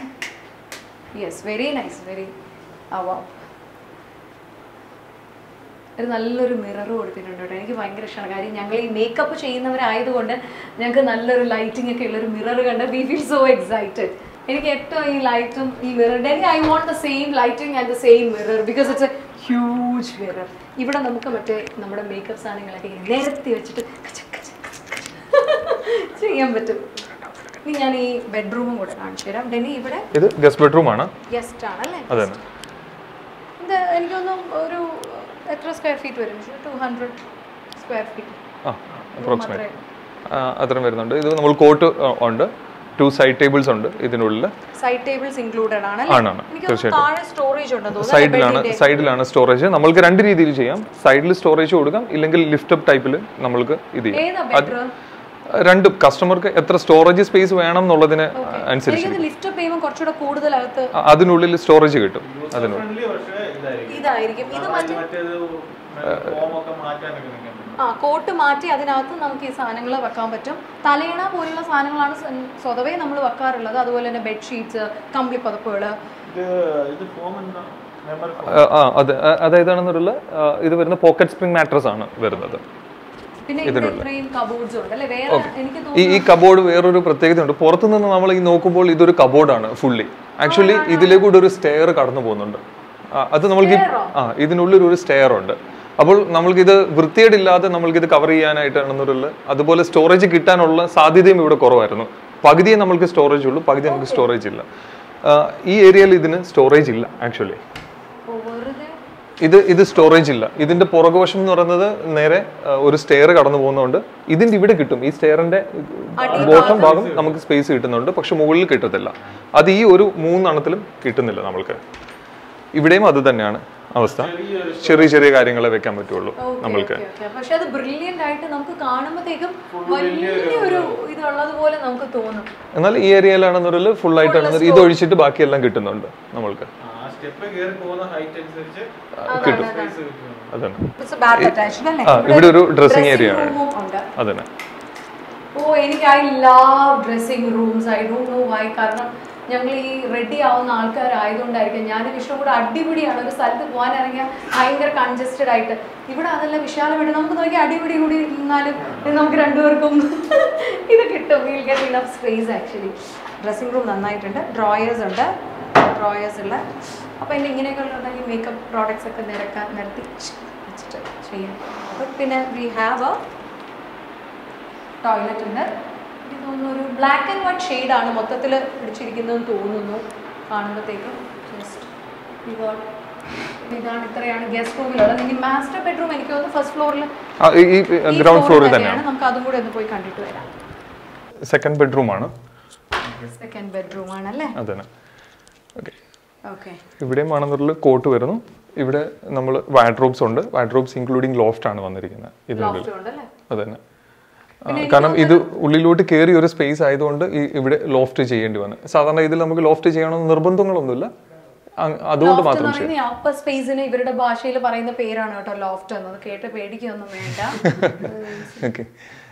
യെസ് വെരി നൈസ് വെരി ആവാം ഒരു നല്ലൊരു മിറർ കൊടുത്തിട്ടുണ്ട് കേട്ടോ എനിക്ക് ഭയങ്കര ഇഷ്ടമാണ് കാര്യം ഞങ്ങൾ ഈ മേക്കപ്പ് ചെയ്യുന്നവരായതുകൊണ്ട് ഞങ്ങൾക്ക് നല്ലൊരു ലൈറ്റിംഗ് ഒക്കെ ഉള്ള ഒരു മിറർ കണ്ട് വി ഫീൽ സോ എക്സൈറ്റഡ് എനിക്ക് ഏറ്റവും ഈ ലൈറ്റും ഈ മിറർ ഡെനി I want the same lighting and the same mirror because it's a huge mirror ഇവിടെ നമുക്ക് മറ്റേ നമ്മുടെ മേക്കപ്പ് സാധനങ്ങളൊക്കെ ഇങ്ങനെ നിരത്തി വെച്ചിട്ട് കച്ച കച്ച കച്ച ചെയ്യാൻ പറ്റും ഇനി ഞാൻ ഈ ബെഡ്റൂമും കൂടെ കാണിച്ചു തരാം ഡെനി ഇവിടെ ഇത് ഗസ്റ്റ് ബെഡ്റൂം ആണ് ഗസ്റ്റ് ആണല്ലേ അതെ ഇത് എനിക്കൊന്നും ഒരു എത്ര സ്ക്വയർ ഫീറ്റ് വരും ടു ഹൺഡ്രഡ് സ്ക്വയർ ഫീറ്റ് ആ അപ്രോക്സിമേറ്റ് അത്രയും വരുന്നുണ്ട് ഇത് നമ്മൾ കോട്ട് ഉണ്ട് ടു സൈഡ് ടേബിൾസ് ഉണ്ട് ഇതിനുള്ളിൽ സൈഡ് ടേബിൾസ് ഇൻക്ലൂഡഡ് ആണ് ആണാണ് എനിക്ക് തോന്നുന്നു താഴെ സ്റ്റോറേജ് ഉണ്ടെന്ന് തോന്നുന്നു സൈഡിലാണ് സൈഡിലാണ് സ്റ്റോറേജ് നമ്മൾക്ക് രണ്ട് രീതിയിൽ ചെയ്യാം സൈഡിൽ സ്റ്റോറേജ് കൊടുക്കാം ഇല്ലെങ്കിൽ ലിഫ്റ്റ് അപ്പ് ടൈപ്പിൽ നമ്മൾക്ക് ഇത് ചെയ്യാം ഏതാ ബെറ്റർ രണ്ട് കസ്റ്റമർക്ക് എത്ര സ്റ്റോറേജ് സ്പേസ് വേണം എന്നുള്ളതിന് അനുസരിച്ച് എനിക്കത് ലിഫ്റ്റ് അപ്പ് ചെയ്യുമ്പോൾ കുറച്ചുകൂടെ കൂടുതലകത്ത് അ- അതിനുള്ളിൽ സ്റ്റോറേജ് കിട്ടും അതിനുള്ളിൽ ഫ്രണ്ട്ലി പക്ഷേ ഇതായിരിക്കും ഇതായിരിക്കും ഇത് മറ്റേ മറ്റേത് ഫോമൊക്കെ മാറ്റാനൊക്കെ നിൽക്കാൻ പറ്റും ആ കോട്ട് മാറ്റി അതിനകത്ത് നമുക്ക് ഈ സാധനങ്ങൾ വെക്കാൻ പറ്റും തലയിണ പോലുള്ള സാധനങ്ങളാണ് സ്വ- സ്വതവേ നമ്മൾ വെക്കാറുള്ളത് അതുപോലെ തന്നെ ബെഡ്ഷീറ്റ്സ് കമ്പിളി പതപ്പുകൾ ഇത് ഇത് ഫോം എന്താ മെമ്മറി ഫോം ആ, ആ അത് അതായതാണെന്നുള്ള ഇത് വരുന്ന പോക്കറ്റ് സ്പ്രിംഗ് മാട്രസ് ആണ് വരുന്നത് പിന്നെ ഇവിടെ ഇത്രയും കബോർഡ്സും ഉണ്ട് അല്ലേ വേറെ എനിക്ക് തോന്നുന്നു ഈ ഈ കബോർഡ് വേറൊരു പ്രത്യേകതയുണ്ട് പുറത്തു നിന്ന് നമ്മൾ ഈ നോക്കുമ്പോൾ ഇതൊരു കബോർഡാണ് ഫുള്ളി ആക്ച്വലി ഇതിലേക്കൂടെ ഒരു സ്റ്റെയർ കടന്നു പോകുന്നുണ്ട് ആ, അത് നമ്മൾക്ക് ഈ- ആ ഇതിനുള്ളിൽ ഒരു സ്റ്റെയർ ഉണ്ട് അപ്പോൾ നമ്മൾക്ക് ഇത് വൃത്തിയേടില്ലാതെ നമ്മൾക്ക് ഇത് കവർ ചെയ്യാനായിട്ടാണെന്നുള്ള അതുപോലെ സ്റ്റോറേജ് കിട്ടാനുള്ള സാധ്യതയും ഇവിടെ കുറവായിരുന്നു പകുതിയെ നമ്മൾക്ക് സ്റ്റോറേജ് ഉള്ളൂ പകുതി നമുക്ക് സ്റ്റോറേജ് ഇല്ല ആ, ഈ ഏരിയയിൽ ഇതിന് സ്റ്റോറേജ് ഇല്ല ആക്ച്വലി ഓ, വെറുതെ ഇത് ഇത് സ്റ്റോറേജ് ഇല്ല ഇതിന്റെ പുറകുവശം എന്ന് പറയുന്നത് നേരെ ആ, ഒരു സ്റ്റെയർ കടന്നു പോകുന്നതുകൊണ്ട് ഇതിന്റെ ഇവിടെ കിട്ടും ഈ സ്റ്റെയറിന്റെ ബോട്ടം ഭാഗം നമുക്ക് സ്പേസ് കിട്ടുന്നുണ്ട് പക്ഷെ മുകളിൽ കിട്ടത്തില്ല അത് ഈ ഒരു മൂന്നെണ്ണത്തിലും കിട്ടുന്നില്ല നമ്മൾക്ക് ഇവിടെയും അത് തന്നെയാണ് അവസ്ഥ ചെറിയ ചെറിയ കാര്യങ്ങളെ വെക്കാൻ പറ്റുള്ളൂ നമ്മൾക്ക് ഓക്കെ, ഓക്കെ. പക്ഷെ അത് ബ്രില്യന്റ് ആയിട്ട് നമുക്ക് കാണുമ്പോഴത്തേക്കും വലിയൊരു ഇതുള്ളതുപോലെ നമുക്ക് തോന്നും എന്നാൽ ഈ ഏരിയയിലാണെന്നൊരു ഫുൾ ആയിട്ടാണെന്നൊരു ഇത് ഒഴിച്ചിട്ട് ബാക്കിയെല്ലാം കിട്ടുന്നുണ്ട് നമ്മൾക്ക് ആ സ്റ്റെപ്പ് കയറി പോകുന്ന ഹൈറ്റ് അനുസരിച്ച് കിട്ടും സ്പേസ് കിട്ടും അതന്നെ It's a bath attached അല്ലേ? ആ ഇവിടെ ഒരു ഡ്രസ്സിംഗ് Dressing ഏരിയ ആണ് room ഉം ഉണ്ട് അതന്നെ ഓ എനിക്ക് I love dressing rooms I don't know why കാരണം ഞങ്ങൾ ഈ റെഡി ആവുന്ന ആൾക്കാരായതുകൊണ്ടായിരിക്കും ഞാൻ വിഷ്ണു കൂടെ അടിപൊളിയാണ് ഒരു സ്ഥലത്ത് പോകാൻ ഇറങ്ങിയാൽ ഭയങ്കര കൺജസ്റ്റഡ് ആയിട്ട് ഇവിടെ അതല്ല വിശാലമായിട്ട് നമുക്ക് നോക്കി അടിപൊളി കൂടി ഇരുന്നാലും ഇത് നമുക്ക് രണ്ടുപേർക്കും ഇത് കിട്ടും will get enough space actually dressing room നന്നായിട്ടുണ്ട് ഡ്രോയേഴ്സ് ഉണ്ട് ഡ്രോയേഴ്സ് ഉള്ള അപ്പോൾ എൻ്റെ ഇങ്ങനെയൊക്കെ ഉണ്ടെങ്കിൽ മേക്കപ്പ് പ്രോഡക്ട്സ് ഒക്കെ നിരക്കാൻ നിരത്തി വെച്ചിട്ട് ചെയ്യാം അപ്പോൾ പിന്നെ വി ഹാവ് എ ടോയ്ലറ്റ് ഉണ്ട് എനിക്ക് തോന്നുന്നു ഒരു ബ്ലാക്ക് ആൻഡ് വൈറ്റ് ഷെയ്ഡാണ് മൊത്തത്തിൽ പിടിച്ചിരിക്കുന്നതെന്ന് തോന്നുന്നു കാണുമ്പോഴത്തേക്കും ജസ്റ്റ് ഇതാണ് ഇത്രയാണ് ഗസ്റ്റ് റൂമിലുള്ളത് ഇനി മാസ്റ്റർ ബെഡ്റൂം എനിക്ക് തോന്നുന്നു ഫസ്റ്റ് ഫ്ലോറിൽ ആ, ഈ- ഈ ഗ്രൗണ്ട് ഫ്ലോറിൽ തന്നെയാണ് നമുക്ക് അതും കൂടെ ഒന്ന് പോയി കണ്ടിട്ട് വരാം സെക്കൻഡ് ബെഡ്റൂം ആണ് സെക്കൻഡ് ബെഡ്റൂം ആണല്ലേ അതന്നെ ഓക്കെ ഓക്കെ ഇവിടെയും ആണെന്നുള്ള കോട്ട് വരുന്നു ഇവിടെ നമ്മൾ വാഡ്രോബ്സ് ഉണ്ട് വാഡ്രോബ്സ് ഇൻക്ലൂഡിങ് ലോഫ്റ്റ് ആണ് വന്നിരിക്കുന്നത് ഇതിനുള്ളിൽ ലോഫ്റ്റ് ഉണ്ടല്ലേ അതന്നെ ആ, കാരണം ഇത് ഉള്ളിലോട്ട് കയറി ഒരു സ്പേസ് ആയതുകൊണ്ട് ഈ ഇവിടെ ലോഫ്റ്റ് ചെയ്യേണ്ടി വന്നു സാധാരണ ഇതിൽ നമുക്ക് ലോഫ്റ്റ് ചെയ്യണമെന്ന് നിർബന്ധങ്ങളൊന്നുമില്ല അ- അതുകൊണ്ട് ലോഫ്റ്റ് മാത്രം എന്ന് പറയുന്ന ഈ അപ്പർ സ്പേസിന് ഇവരുടെ ഭാഷയിൽ പറയുന്ന പേരാണ് കേട്ടോ ലോഫ്റ്റ് എന്നത് കേട്ട് പേടിക്കൊന്നും വേണ്ട ഓക്കെ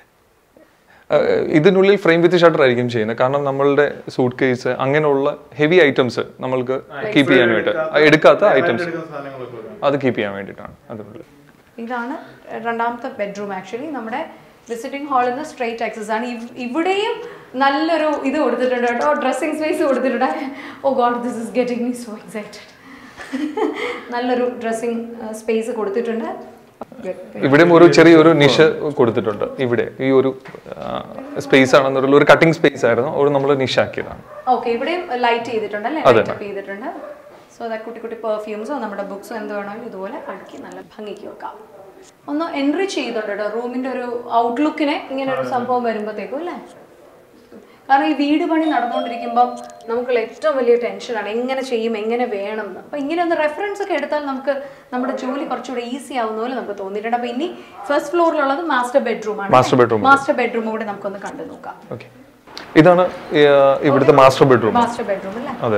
ഇതിനുള്ളിൽ ഫ്രെയിം വിത്ത് ഷട്ടർ ആയിരിക്കും ചെയ്യുന്നത് കാരണം നമ്മളുടെ സൂട്ട് കേസ് അങ്ങനെയുള്ള ഹെവി ഐറ്റംസ് നമ്മൾക്ക് കീപ്പ് ചെയ്യാൻ വേണ്ടി എടുക്കാത്ത ഐറ്റംസ് എടുക്കുന്ന സാധനങ്ങളൊക്കെ വരും. അത് കീപ്പ് ചെയ്യാൻ വേണ്ടിയിട്ടാണ് അതിനുള്ളിൽ ഇതാണ് രണ്ടാമത്തെ ബെഡ്റൂം ആക്ച്വലി നമ്മുടെ വിസിറ്റിംഗ് ഹാളിൽ നിന്ന് സ്ട്രെയിറ്റ് ആക്സസ് ആണ് ഇവ്- ഇവിടെയും നല്ലൊരു ഇത് കൊടുത്തിട്ടുണ്ട് കേട്ടോ ഡ്രസ്സിംഗ് സ്പേസ് കൊടുത്തിട്ടുണ്ട് oh god this is getting me so excited നല്ലൊരു ഡ്രസ്സിംഗ് സ്പേസ് കൊടുത്തിട്ടുണ്ട് ഇവിടെയും ഒരു ചെറിയൊരു നിഷ കൊടുത്തിട്ടുണ്ട് ഇവിടെ ഈ ഒരു സ്പേസ് ആണെന്നുള്ള ഒരു കട്ടിംഗ് സ്പേസ് ആയിരുന്നു അവിടെ നമ്മൾ നിഷാക്കിയതാണ് ഓക്കെ ഇവിടെയും ലൈറ്റ് ചെയ്തിട്ടുണ്ട് അല്ലേ ലൈറ്റ് അപ്പ് ചെയ്തിട്ടുണ്ട് സോ അതാ കുട്ടി കുട്ടി പെർഫ്യൂംസോ നമ്മുടെ ബുക്സോ എന്ത് വേണമെങ്കിലും ഇതുപോലെ അടുക്കി നല്ല ഭംഗിക്ക് വെക്കാം ഒന്ന് എൻട്രി ചെയ്തിട്ടുണ്ട് കേട്ടോ റൂമിന്റെ ഒരു ഔട്ട്ലുക്കിനെ ഇങ്ങനെ ഒരു സംഭവം വരുമ്പോഴത്തേക്കും അല്ലേ കാരണം ഈ വീട് പണി നടന്നുകൊണ്ടിരിക്കുമ്പം നമുക്കുള്ള ഏറ്റവും വലിയ ടെൻഷനാണ് എങ്ങനെ ചെയ്യും എങ്ങനെ വേണം എന്ന് അപ്പം ഇങ്ങനെ ഒന്ന് റെഫറൻസ് ഒക്കെ എടുത്താൽ നമുക്ക് നമ്മുടെ ജോലി കുറച്ചുകൂടെ ഈസി ആവുന്ന പോലെ നമുക്ക് തോന്നിയിട്ടുണ്ട് അപ്പം ഇനി ഫസ്റ്റ് ഫ്ലോറിലുള്ളത് മാസ്റ്റർ ബെഡ്റൂം ആണ് മാസ്റ്റർ ബെഡ്റൂം മാസ്റ്റർ ബെഡ്റൂം കൂടെ നമുക്കൊന്ന് കണ്ടു നോക്കാം ഓക്കെ ഇതാണ് ഈ, ആ, ഇവിടുത്തെ മാസ്റ്റർ ബെഡ്റൂം മാസ്റ്റർ ബെഡ്റൂം അല്ലേ അതെ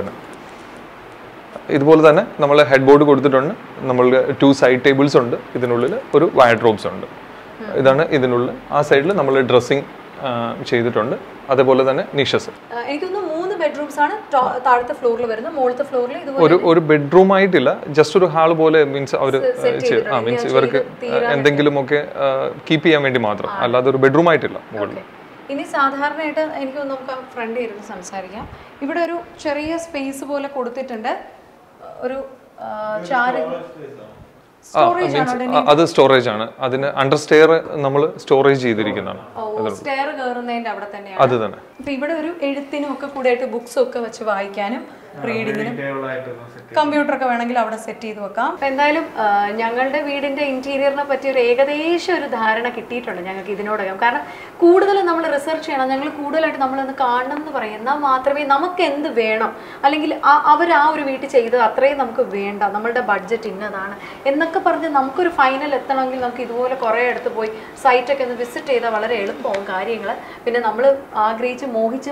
ഇതുപോലെ തന്നെ നമ്മൾ ഹെഡ് ബോർഡ് കൊടുത്തിട്ടുണ്ട് നമ്മളുടെ ടു സൈഡ് ടേബിൾസ് ഉണ്ട് ഇതിനുള്ളിൽ ഒരു വാഡ്രോബ്സ് ഉണ്ട് ഇതാണ് ഇതിനുള്ളിൽ ആ സൈഡിൽ നമ്മൾ ഡ്രസ്സിങ് ചെയ്തിട്ടുണ്ട് അതേപോലെ തന്നെ നിഷസ് ആ, എനിക്ക് തോന്നുന്നു മൂന്ന് ബെഡ്റൂംസ് ആണ് ടോ- താഴത്തെ ഫ്ലോറിൽ വരുന്നത് മുകളിലത്തെ ഫ്ലോറിൽ ഇതുപോലെ ഒരു ഒരു ബെഡ്റൂം ആയിട്ടില്ല ജസ്റ്റ് ഒരു ഹാൾ പോലെ മീൻസ് അവർ ചെയ്തിട്ടുണ്ട്. ആ മീൻസ് ഇവർക്ക് എന്തെങ്കിലുമൊക്കെ കീപ്പ് ചെയ്യാൻ വേണ്ടി മാത്രം അല്ലാതെ ഒരു ബെഡ്റൂം ആയിട്ടില്ല മുകളിൽ ഇനി സാധാരണയായിട്ട് എനിക്ക് തോന്നുന്നു നമുക്ക് ഫ്രണ്ട് ഇരുന്ന് സംസാരിക്കാം ഇവിടെ ഒരു ചെറിയ സ്പേസ് പോലെ കൊടുത്തിട്ടുണ്ട് ഒരു ആ, ചാര് സ്റ്റോറേജ് ആണോ മീൻസ് അത് സ്റ്റോറേജ് ആണ് അതിന് അണ്ടർ സ്റ്റെയർ നമ്മൾ സ്റ്റോറേജ് ചെയ്തിരിക്കുന്നതാണ് ഓ സ്റ്റെയർ കയറുന്നതിന്റെ അവിടെ തന്നെയാണ് അത് തന്നെ അപ്പൊ ഇവിടെ ഒരു എഴുത്തിനും ഒക്കെ കൂടെ ആയിട്ട് ബുക്സ് ഒക്കെ വെച്ച് വായിക്കാനും റീഡിങ്ങിനും Table ആയിട്ടൊന്ന് set കമ്പ്യൂട്ടർ ഒക്കെ വേണമെങ്കിൽ അവിടെ സെറ്റ് ചെയ്ത് വെക്കാം അപ്പൊ എന്തായാലും ആ, ഞങ്ങളുടെ വീടിന്റെ ഇന്റീരിയറിനെ പറ്റി ഒരു ഏകദേശം ഒരു ധാരണ കിട്ടിയിട്ടുണ്ട് ഞങ്ങൾക്ക് ഇതിനോടകം കാരണം കൂടുതൽ നമ്മൾ റിസർച്ച് ചെയ്യണം ഞങ്ങൾ കൂടുതലായിട്ട് നമ്മളൊന്ന് കാണണം എന്ന് പറയും എന്നാൽ മാത്രമേ നമുക്ക് എന്ത് വേണം അല്ലെങ്കിൽ അവർ ആ ഒരു വീട്ടിൽ ചെയ്തത് അത്രയും നമുക്ക് വേണ്ട നമ്മളുടെ ബഡ്ജറ്റ് ഇന്നതാണ് എന്നൊക്കെ പറഞ്ഞ് നമുക്കൊരു ഫൈനൽ എത്തണമെങ്കിൽ നമുക്ക് ഇതുപോലെ കുറേ അടുത്ത് പോയി സൈറ്റൊക്കെ ഒന്ന് വിസിറ്റ് ചെയ്താൽ വളരെ എളുപ്പമാവും കാര്യങ്ങൾ പിന്നെ നമ്മൾ ആഗ്രഹിച്ച് മോഹിച്ചും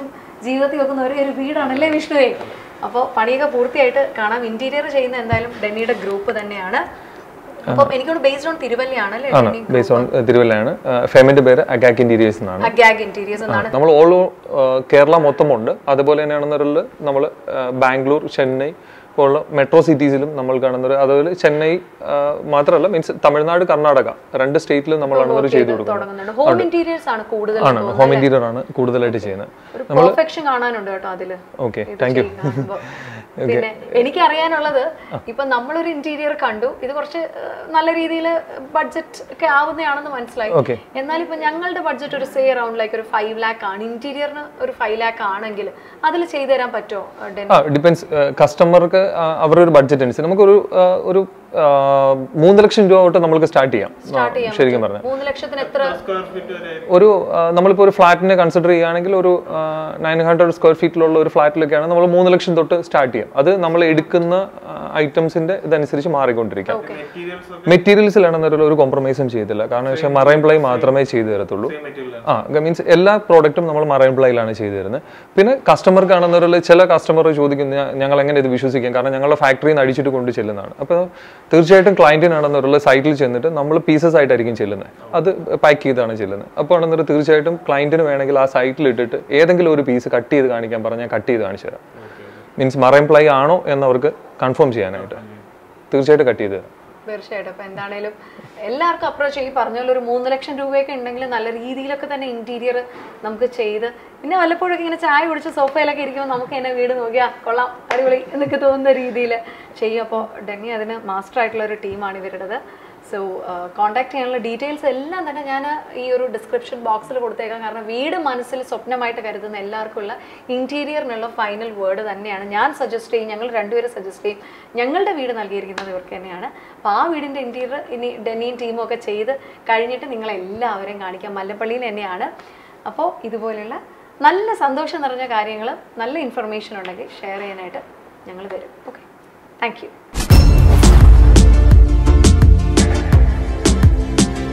ജീവിതത്തിൽ വെക്കുന്ന ഒരേ ഒരു വീടാണല്ലേ വിഷ്ണുവേ അപ്പോൾ പണിയൊക്കെ പൂർത്തിയായിട്ട് കാണാം ഇന്റീരിയർ ചെയ്യുന്ന എന്തായാലും ഡെന്നിയുടെ ഗ്രൂപ്പ് തന്നെയാണ് അപ്പം എനിക്കോട് ബേസ്ഡ് ഓൺ തിരുവല്ലയാണ് അല്ലേ ആണ് ബേസ് ഓൺ തിരുവല്ലയാണ് ഫേമിന്റെ പേര് അഗാക്ക് ഇന്റീരിയേഴ്സ് എന്നാണ് അഗാഗ് ഇന്റീരിയേഴ്സ് എന്നാണ് നമ്മൾ ഓൾ കേരള മൊത്തമുണ്ട് അതുപോലെ തന്നെയാണെന്നൊരു നമ്മൾ ബാംഗ്ലൂർ ചെന്നൈ പോലുള്ള മെട്രോ സിറ്റീസിലും നമ്മൾ കാണുന്നത് അതുപോലെ ചെന്നൈ ആ, മാത്രമല്ല മീൻസ് തമിഴ്നാട് കർണാടക രണ്ട് സ്റ്റേറ്റിലും നമ്മളാണ് ഒരു ചെയ്തു കൊടുക്കുന്നത് തുടങ്ങുന്നുണ്ട് ഹോം ഇന്റീരിയേഴ്സ് ആണ് കൂടുതൽ ആണ് ഹോം ഇന്റീരിയർ ആണ് കൂടുതലായിട്ട് ചെയ്യുന്നത് ഒരു പെർഫെക്ഷൻ കാണാനുണ്ട് കേട്ടോ അതില് ഓക്കെ ഇത് താങ്ക് യു ചെയ്യുന്ന സംഭവം. പിന്നെ എനിക്ക് അറിയാനുള്ളത് ഇപ്പൊ നമ്മളൊരു ഇന്റീരിയർ കണ്ടു ഇത് കുറച്ച് ഏഹ്, നല്ല രീതിയിൽ ബഡ്ജറ്റ് ഒക്കെ ആവുന്നതാണെന്ന് മനസ്സിലായി ഓക്കെ എന്നാൽ ഇപ്പൊ ഞങ്ങളുടെ ബഡ്ജറ്റ് ഒരു സേ അറൌണ്ട് ലൈക്ക് ഒരു ഫൈവ് ലാക്ക് ആണ് ഇന്റീരിയറിന് ഒരു ഫൈവ് ലാക്ക് ആണെങ്കിൽ അതിൽ ചെയ്തു തരാൻ പറ്റുമോ ഡെൻ ആ ഡിപ്പെൻസ് കസ്റ്റമർക്ക് അവരുടെ ഒരു ബഡ്ജറ്റ് അനുസരിച്ച് നമുക്കൊരു ആ, ഒരു ആ, മൂന്ന് ലക്ഷം രൂപ തൊട്ട് നമുക്ക് സ്റ്റാർട്ട് ചെയ്യാം ആ, ശരിക്കും പറഞ്ഞാൽ മൂന്ന് ലക്ഷത്തിന് എത്ര സ്ക്വയർ ഫീറ്റ് വരെ ഒരു ആ, നമ്മളിപ്പോൾ ഒരു ഫ്ലാറ്റിനെ കൺസിഡർ ചെയ്യുകയാണെങ്കിൽ ഒരു നയൻ ഹൺഡ്രഡ് സ്ക്വയർ ഫീറ്റിലുള്ള ഒരു ഫ്ലാറ്റിലൊക്കെയാണ് നമ്മൾ മൂന്ന് ലക്ഷം തൊട്ട് സ്റ്റാർട്ട് ചെയ്യാം അത് നമ്മൾ എടുക്കുന്ന ഐറ്റംസിന്റെ ഇതനുസരിച്ച് മാറിക്കൊണ്ടിരിക്കാം മെറ്റീരിയൽസ് മെറ്റീരിയൽസിലാണെന്നൊരു ഒരു കോംപ്രമൈസും ചെയ്തില്ല കാരണം പക്ഷേ മറൈൻ പ്ലൈ മാത്രമേ ചെയ്തു തരത്തുള്ളൂ സെയിം മെറ്റീരിയൽ ആ മീൻസ് എല്ലാ പ്രോഡക്റ്റും നമ്മൾ മറൈൻ പ്ലൈയിലാണ് ചെയ്തു തരുന്നത് പിന്നെ കസ്റ്റമർക്ക് ആണെന്നൊരു ചില കസ്റ്റമർ ചോദിക്കുന്ന "ഞ- ഞങ്ങൾ എങ്ങനെ ഇത് വിശ്വസിക്കാം കാരണം ഞങ്ങളുടെ ഫാക്ടറിയിൽ നിന്ന് അടിച്ചിട്ട് കൊണ്ട് ചെല്ലുന്നതാണ് അപ്പോൾ തീർച്ചയായിട്ടും ക്ലയന്റിനാണെന്നുള്ള സൈറ്റിൽ ചെന്നിട്ട് നമ്മൾ പീസസ് ആയിട്ടായിരിക്കും ചെല്ലുന്നത് അത് പാക്ക് ചെയ്താണ് ചെല്ലുന്നത് അപ്പോൾ ആണെന്നൊരു തീർച്ചയായിട്ടും ക്ലയന്റിന് വേണമെങ്കിൽ ആ സൈറ്റിൽ ഇട്ടിട്ട് ഏതെങ്കിലും ഒരു പീസ് കട്ട് ചെയ്ത് കാണിക്കാൻ പറഞ്ഞാൽ കട്ട് ചെയ്ത് കാണിച്ചു തരാം മീൻസ് മറൈൻ പ്ലൈ ആണോ എന്നവർക്ക് കൺഫേം ചെയ്യാനായിട്ട് തീർച്ചയായിട്ടും കട്ട് ചെയ്ത് തരാം തീർച്ചയായിട്ടും അപ്പൊ എന്താണേലും എല്ലാവർക്കും അപ്രോച്ച് ചെയ്യും പറഞ്ഞ പോലെ ഒരു മൂന്ന് ലക്ഷം രൂപയൊക്കെ ഉണ്ടെങ്കിൽ നല്ല രീതിയിലൊക്കെ തന്നെ ഇന്റീരിയർ നമുക്ക് ചെയ്ത് പിന്നെ വല്ലപ്പോഴൊക്കെ ഇങ്ങനെ ചായ കുടിച്ച് സോഫയിലൊക്കെ ഇരിക്കുമ്പോൾ നമുക്ക് എന്നെ വീട് നോക്കിയാ കൊള്ളാം അടിപൊളി എന്നൊക്കെ തോന്നുന്ന രീതിയിൽ ചെയ്യും അപ്പോൾ ഡെന്നി അതിന് മാസ്റ്റർ ആയിട്ടുള്ള ഒരു ടീമാണ് ഇവരുടേത് സോ കോൺടാക്ട് ചെയ്യാനുള്ള ഡീറ്റെയിൽസ് എല്ലാം തന്നെ ഞാൻ ഈ ഒരു ഡിസ്ക്രിപ്ഷൻ ബോക്സിൽ കൊടുത്തേക്കാം കാരണം വീട് മനസ്സിൽ സ്വപ്നമായിട്ട് കരുതുന്ന എല്ലാവർക്കുള്ള ഇൻറ്റീരിയറിനുള്ള ഫൈനൽ വേർഡ് തന്നെയാണ് ഞാൻ സജസ്റ്റ് ചെയ്യും ഞങ്ങൾ രണ്ടുപേരും സജസ്റ്റ് ചെയ്യും ഞങ്ങളുടെ വീട് നൽകിയിരിക്കുന്നത് ഇവർക്ക് തന്നെയാണ് അപ്പോൾ ആ വീടിൻ്റെ ഇൻറ്റീരിയർ ഇനി ഡെന്നിയും ടീമും ഒക്കെ ചെയ്ത് കഴിഞ്ഞിട്ട് നിങ്ങളെല്ലാവരെയും കാണിക്കാം മല്ലപ്പള്ളിയിൽ തന്നെയാണ് അപ്പോൾ ഇതുപോലെയുള്ള നല്ല സന്തോഷം നിറഞ്ഞ കാര്യങ്ങൾ നല്ല ഇൻഫർമേഷൻ ഉണ്ടെങ്കിൽ ഷെയർ ചെയ്യാനായിട്ട് ഞങ്ങൾ വരും ഓക്കെ താങ്ക് യു